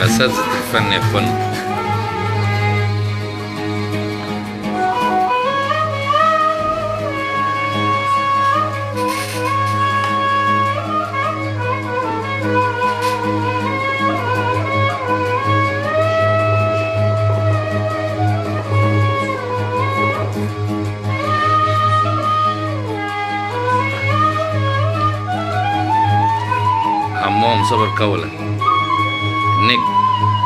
أساتذة الفن يا اخوانا عمهم صبر كولة نجم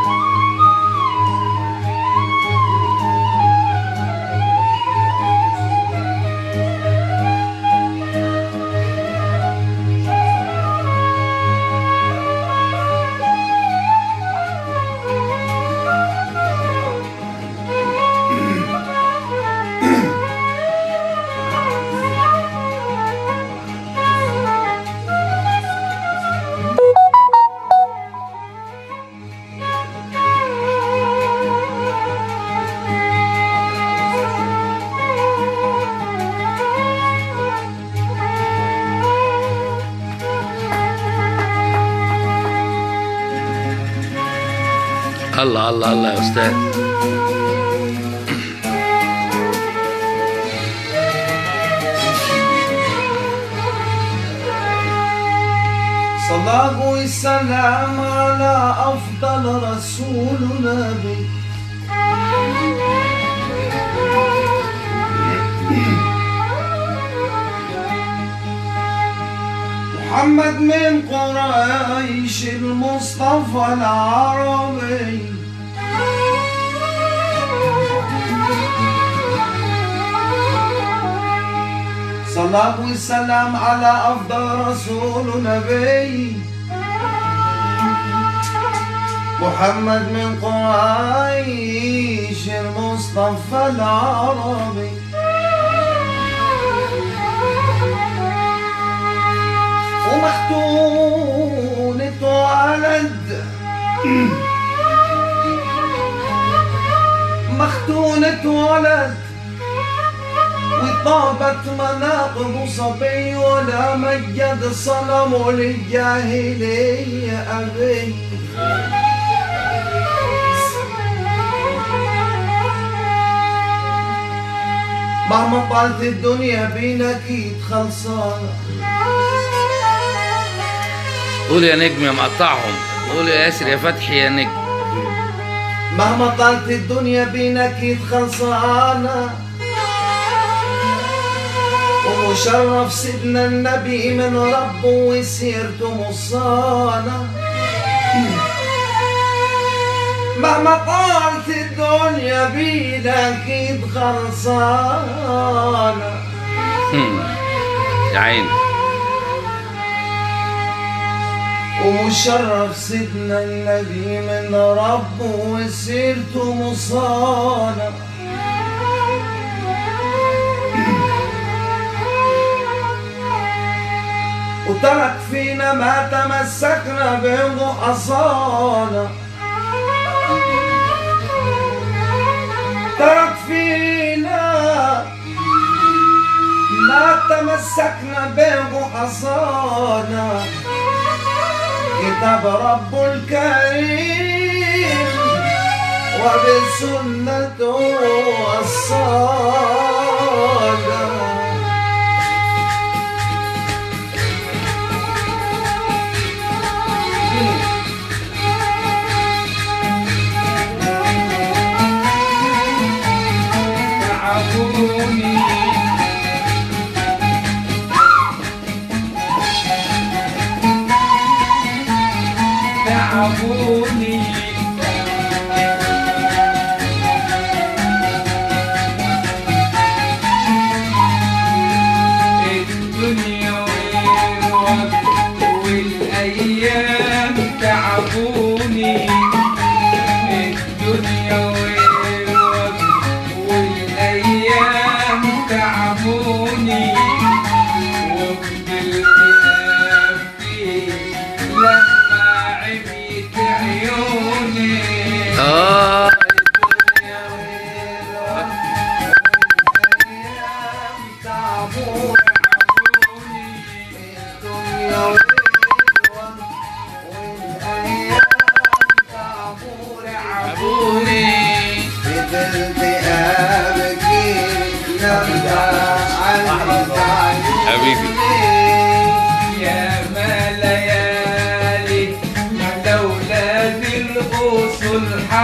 الله الله الله يا أستاذ صلاة والسلام على أفضل رسول نبي محمد من قريش المصطفى العربي صلاة والسلام على أفضل رسول نبي محمد من قريش المصطفى العربي ومختونة ولد مختونة ولد وطابت مناقب صبي ولا مجد صنم للجاهلية أبي مهما طالت الدنيا بينك خلصانة قول يا نجم يا مقطعهم قول يا ياسر يا فتحي يا نجم مهما طالت الدنيا بينك خلصانة ومشرف سيدنا النبي من ربه وسيرته مصانة مهما طالت الدنيا بينك خلصانة هم. يا عيني ومشرف سيدنا النبي من ربه وسيرته مصانة وترك فينا ما تمسكنا به حصانة ترك فينا ما تمسكنا به حصانة كتاب رب الكريم وبسنته الصالح تعبوني تعبوني الدنيا والوقت والايام تعبوني الدنيا والوقت والايام تعبوني وفضلت أبكي لما عميت عيوني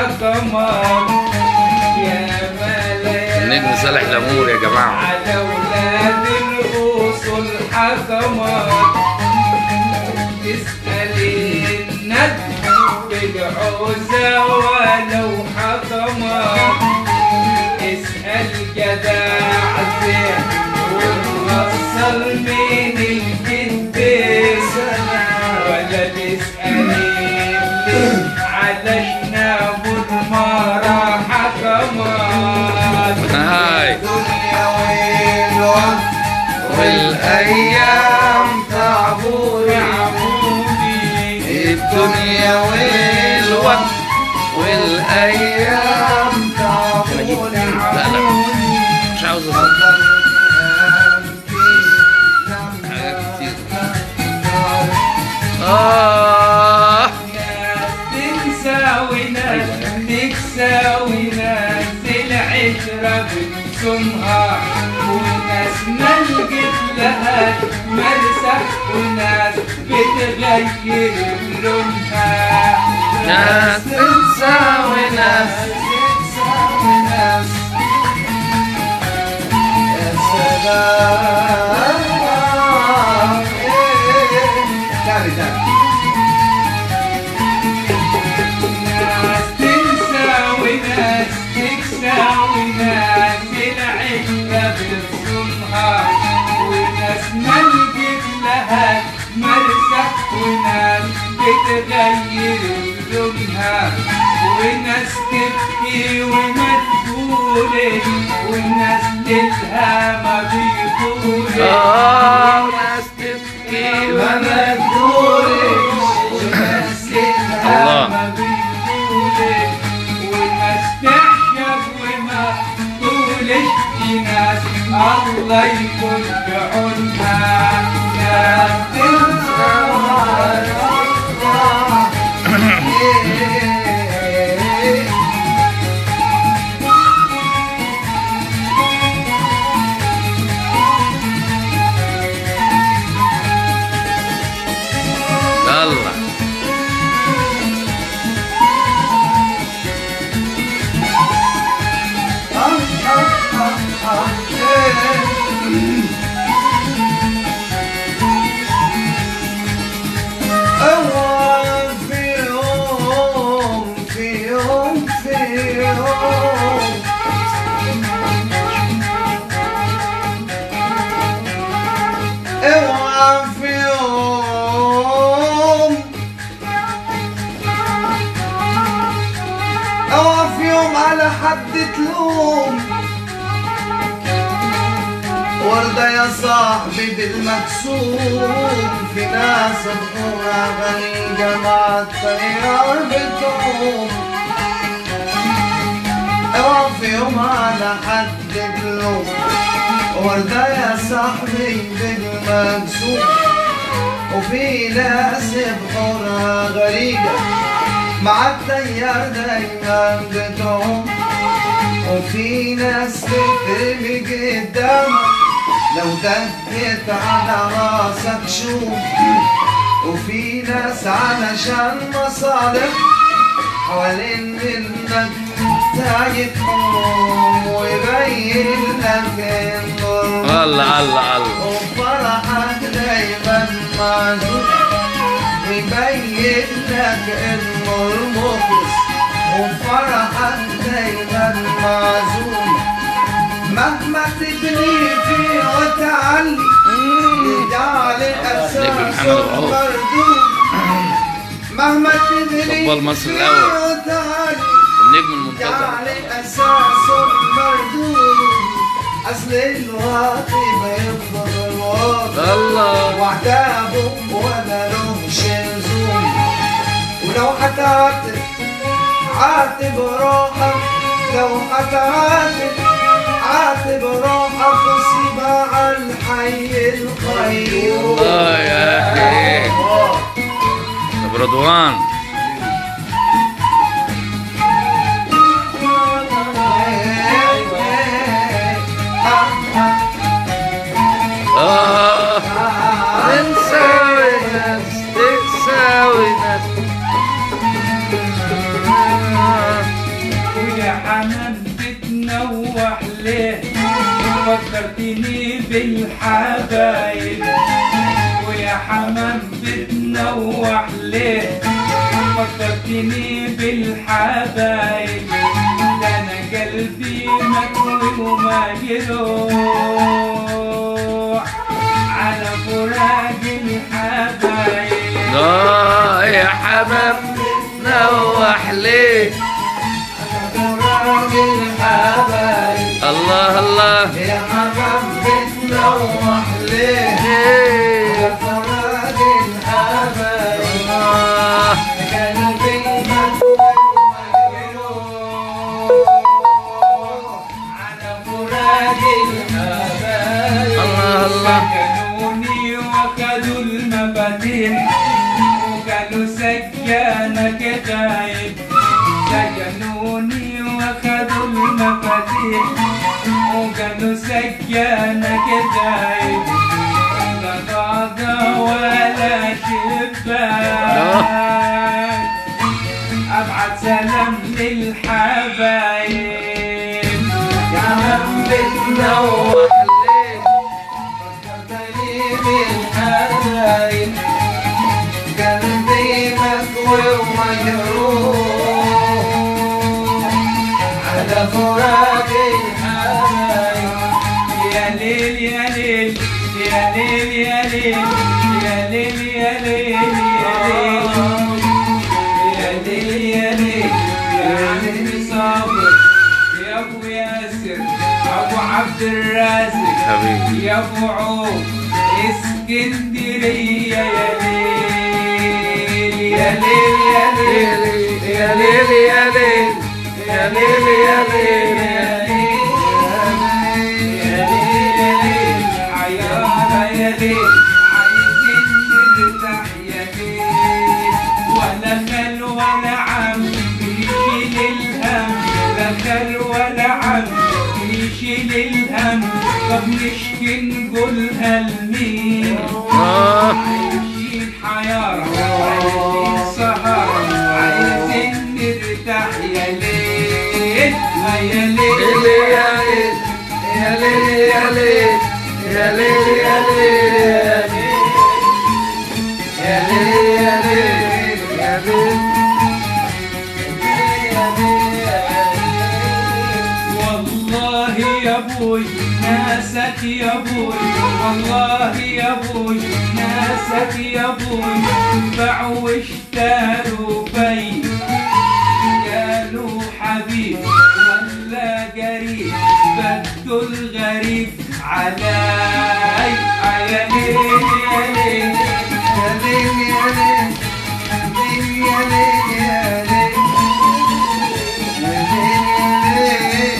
الحكمات يا ملايين النجم صالح لامور يا جماعة على ولاد الأصول حكمات تسأل الندم بالعوزة ولو حكمات اسأل جدع زين ونوصل من الجد ولا تسأل اللي علشان ابو المرة حكمات هاي الدنيا والوقت والايام تعبوني الدنيا والوقت والايام تعبوني لا لا مش عاوز اصدق حاجات كتير آه ناس تنسى وناس تكسى وناس العشرة بتسمها وناس ما لقيت لها مرسى وناس بتغير لونها ناس تنسى وناس وناس يا سلام تاني تاني ناس تنسى وناس تكسى وناس العشرة بتصونها وناس ما لقيت لها مرسى وناس بتغير لونها وناس تبكي وما تقولش وناس ليلها ما بيطولش آه ناس تبكي وما وما تقولش وناس الله. ما بيطولش وناس تعشق وما طولش في ناس الله يكون بعونها ناس تنسى يلا أول في يوم في يوم في يوم اوعى في يوم اوعى في يوم على حد تلوم وردة يا صاحبي بالمكسوم في ناس بحورها غريقة مع الطيار بتقوم اوعى في يوم على حد تلوم وردة يا صاحبي بالمكسوم وفي ناس بحورها غريقة مع التيار دايما بتعوم وفي ناس بترمي قدامك لو دقت على راسك شوف وفي ناس علشان مصالح حوالين منك تايتهم ويبين لك انه الله الله الله وفرحك دايما معزوم ويبين لك انه المخلص وفرحك دايما معزوم مهما تبني فيه وتعلي يجعل اساسه محمد رؤوف. مردود مهما تبني فوتبول مصر فيه الأول. وتعلي النجم المنتظر جعل اساسه مردود اصل الواطي بيفضل الواطي الله وعتابه ولا لهش لزوم ولو هتعاتب عاتب روحك لو هتعاتب عاتب روحك وسيبها على الحي القيوم الله يا أخي. طب رضوان آه تنساوي ناس تنساوي ناس فكرتني بالحبايب ويا حمام بتنوح ليه فكرتني بالحبايب ده انا قلبي مكوي ومجروح على فراق الحبايب اه يا حمام نوح ليه فراق الحبايب الله الله يا حمام بتنوح ليه ليه فراق الحبايب آه قلبي مكوي ومجروح على فراق الحبايب الله الله سجنوني وخدوا المفاتيح وقالوا سجانك غايب سجنوني وخدوا المفاتيح وقالوا سجانك غايب لا ضاغة ولا شباك ابعت سلام للحبايب يا من بتنوح ليه فكرتني بالحبايب قلبي مكوي ومجروح على فراق الحبايب يا ليل يا ليل يا ليل يا ليل يا ليل يا ليل يا ليل يا ليل يا عم صابر يا ابو ياسر ابو عبد الرازق حبيبي يا ابو عوف اسكندريه يا ليل يا ليل يا ليل يا ليل يا ليل يا ليل يا ليل يا ليل يا ليل يا ليل عيارة يا ليل عايزين نرتاح يا ليل ولا خل ولا عم يشيل الهم لا خل ولا عم يشيل الهم طب نشكي نقولها لمين آه عايشين حيارة عايشين سهرة عايزين نرتاح يا ليل يا ليل يا ليل يا ليل يا ليل يا ليل يا ليل يا ليل يا ليل يا ليل والله يا ابوي ناسك يا ابوي والله يا ابوي ناسك يا ابوي باعوا واشتروا في قالوا حبيب ولا قريب بدوا الغريب علي يا ليل يا ليل يا ليل يا ليل يا ليل يا ليل يا ليل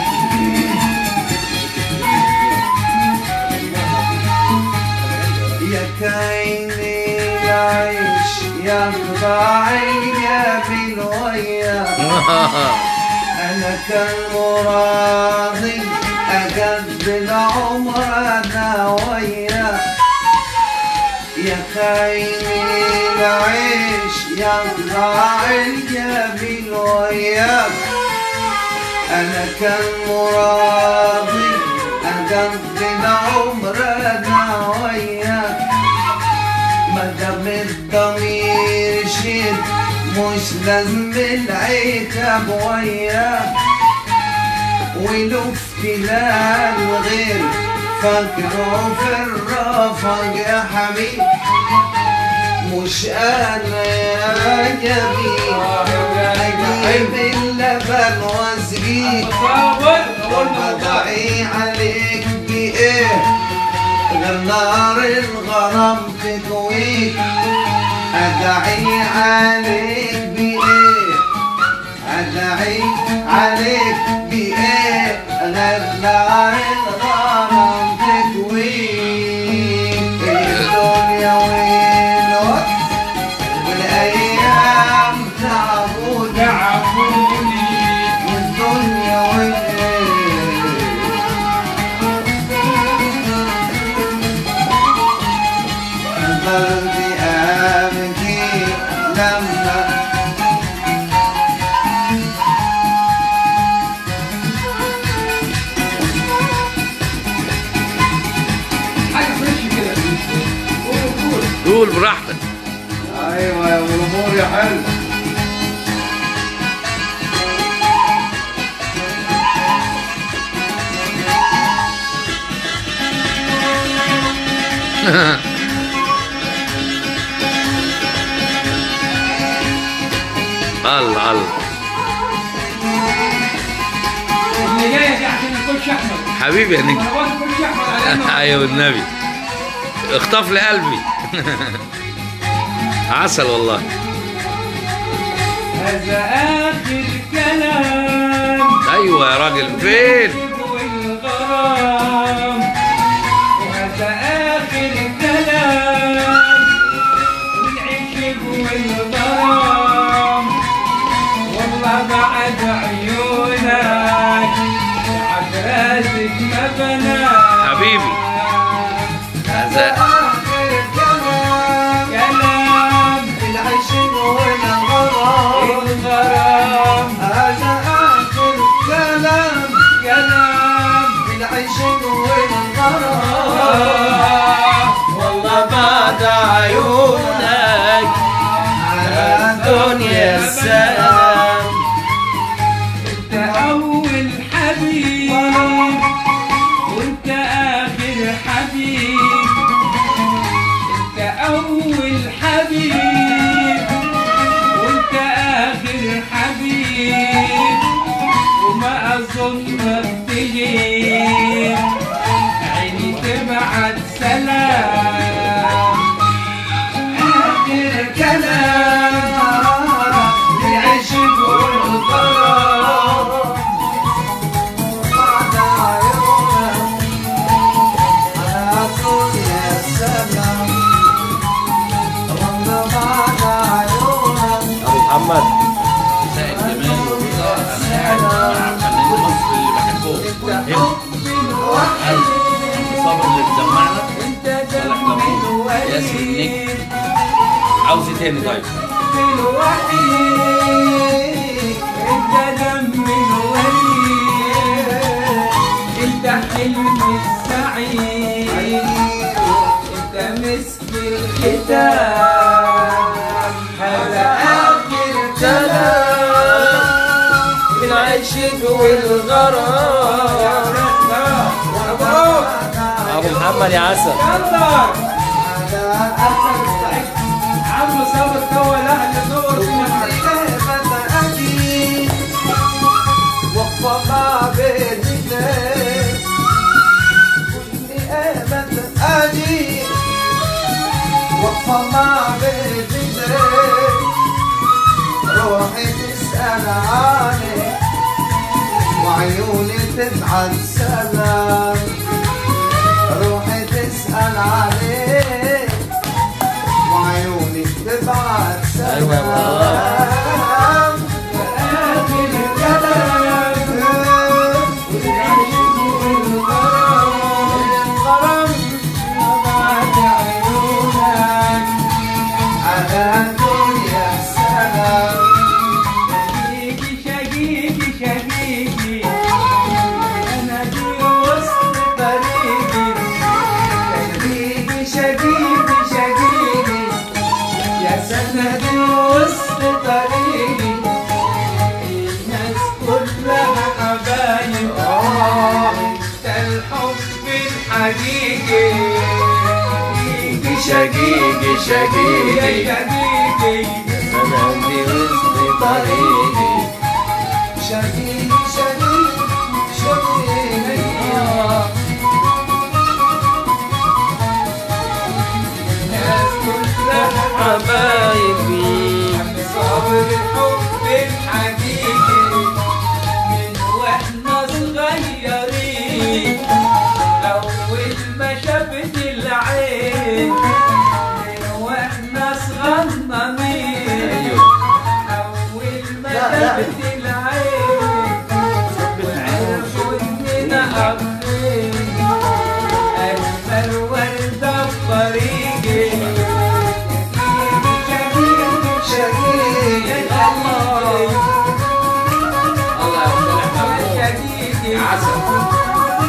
يا كايني العيش يا خضاعي يا بالويا أنا كان مرادي أقضي العمر أنا وياك يا خايني العيش يا ضاعي يا من وياك أنا كان مرادي أقضي العمر أنا وياك ما دام الضمير شد مش لازم العتاب وياك ولو في الغير فكروا في الرفق يا حبيب مش انا يا جميل اجيب اللبن واسقيك وبدعي عليك بايه غير نار الغرام تكويك ادعي عليك بايه ادعي عليك بايه غير نار الغرام تكويك الدنيا والوقت والايام تعبود تعبوني والدنيا والوقت قلبي أبكي لما قول براحتك ايوه يا ابو الامور يا حلو الله الله اللي جايه دي عشان الكوتش احمد حبيبي يا نجم طلبات الكوتش احمد على انه ايوه النبي اخطف لي قلبي عسل والله هذا اخر كلام ايوه يا راجل فين والغرام وهذا آخر كلام والعشق والغرام والله بعد عيونك بعد راسك ما بنام حبيبي. هذا اخر كلام كلام العشق والغرام الغرام هذا اخر كلام كلام العشق والغرام والله بعد عيونك على الدنيا السلام انت اول حبيب وانت اخر حبيب انت اول حبيب وانت اخر حبيب وما اظنك تجيب عيني تبعت سلام اخر كلام العشق والغرام بعد عيونك على الدنيا السلام والله بعد عيونك ابو محمد مساء الجمال والرضا انا قاعد مع فنان مصر اللي بحبه صابر اللي بتجمعنا انت صالح كمون ياسر النجم عاوز ايه تاني طيب الوحيد انت دم الوليد انت حلم السعيد انت مسك الختام هذا اخر كلام العشق والغرام مبروك ابو محمد يا عسل يلا عم صابر تو لا تصور فينا وقفة ما بين اثنين كل امل اني وقفة ما بين اثنين روحي تسأل عني وعيوني تبعت سلام روحي تسأل عليك وعيوني تبعت أيوة يا سلام آخر كلام والعشق والغرام بعد عيونك على الدنيا السلام شقيقي شقيقي شقيقي أنا في وسط طريقي شقيقي شقيقي شقيقي يا سندي وسط طريقي الناس كلها حبايب انت الحب الحقيقي شقيقي شقيقي يا شقيقي انا عندي وسط طريقي شقيق شقيق شقيق الناس كلها حبايبي صابر الحب الحقيقي من واحنا صغيرين أول ما شافت العين من واحنا صغننين أول ما لا، لا. شافت العين وعرفوا إننا أخين أجمل وردة في طريقي شقيق عسل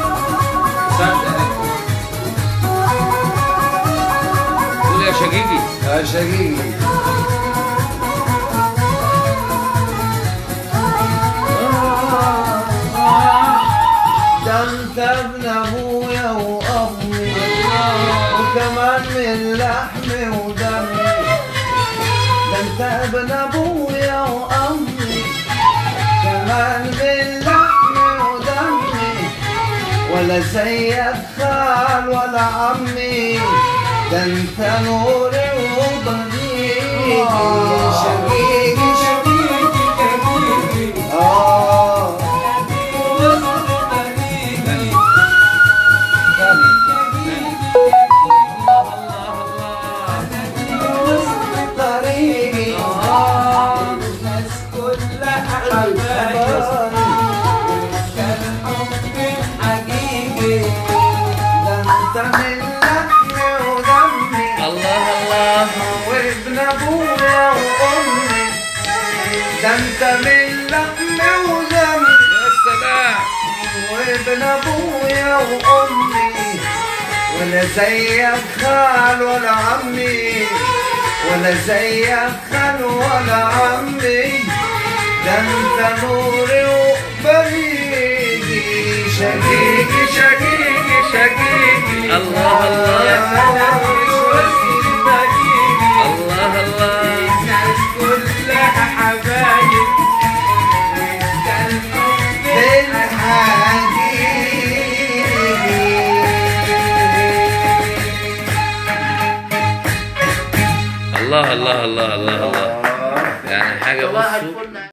صدق قول يا شقيقي يا شقيقي ده انت ابن ابويا وامي وكمان من لحمي ودمي ده انت ابن ابويا وامي كمان من لحمي ودمي ولا زيك خال ولا عمي ده انت نوري وضنيني شقيقي شقيقي اه طريقي الناس كلها حبايب كان حب حقيقي ده انت من لحمي ودمي الله الله وابن ابويا وامي ده انت من لحمي ودمي يا سلام وابن ابويا وامي ولا زيك خال ولا عمي ولا زيك خال ولا عمي ده انت نوري وبريدي شقيقي شقيقي شقيقي الله الله يا سلام الله الله الناس كلها حبايب كان حب بالحقيقي الله الله الله الله الله يعني حاجة بصوا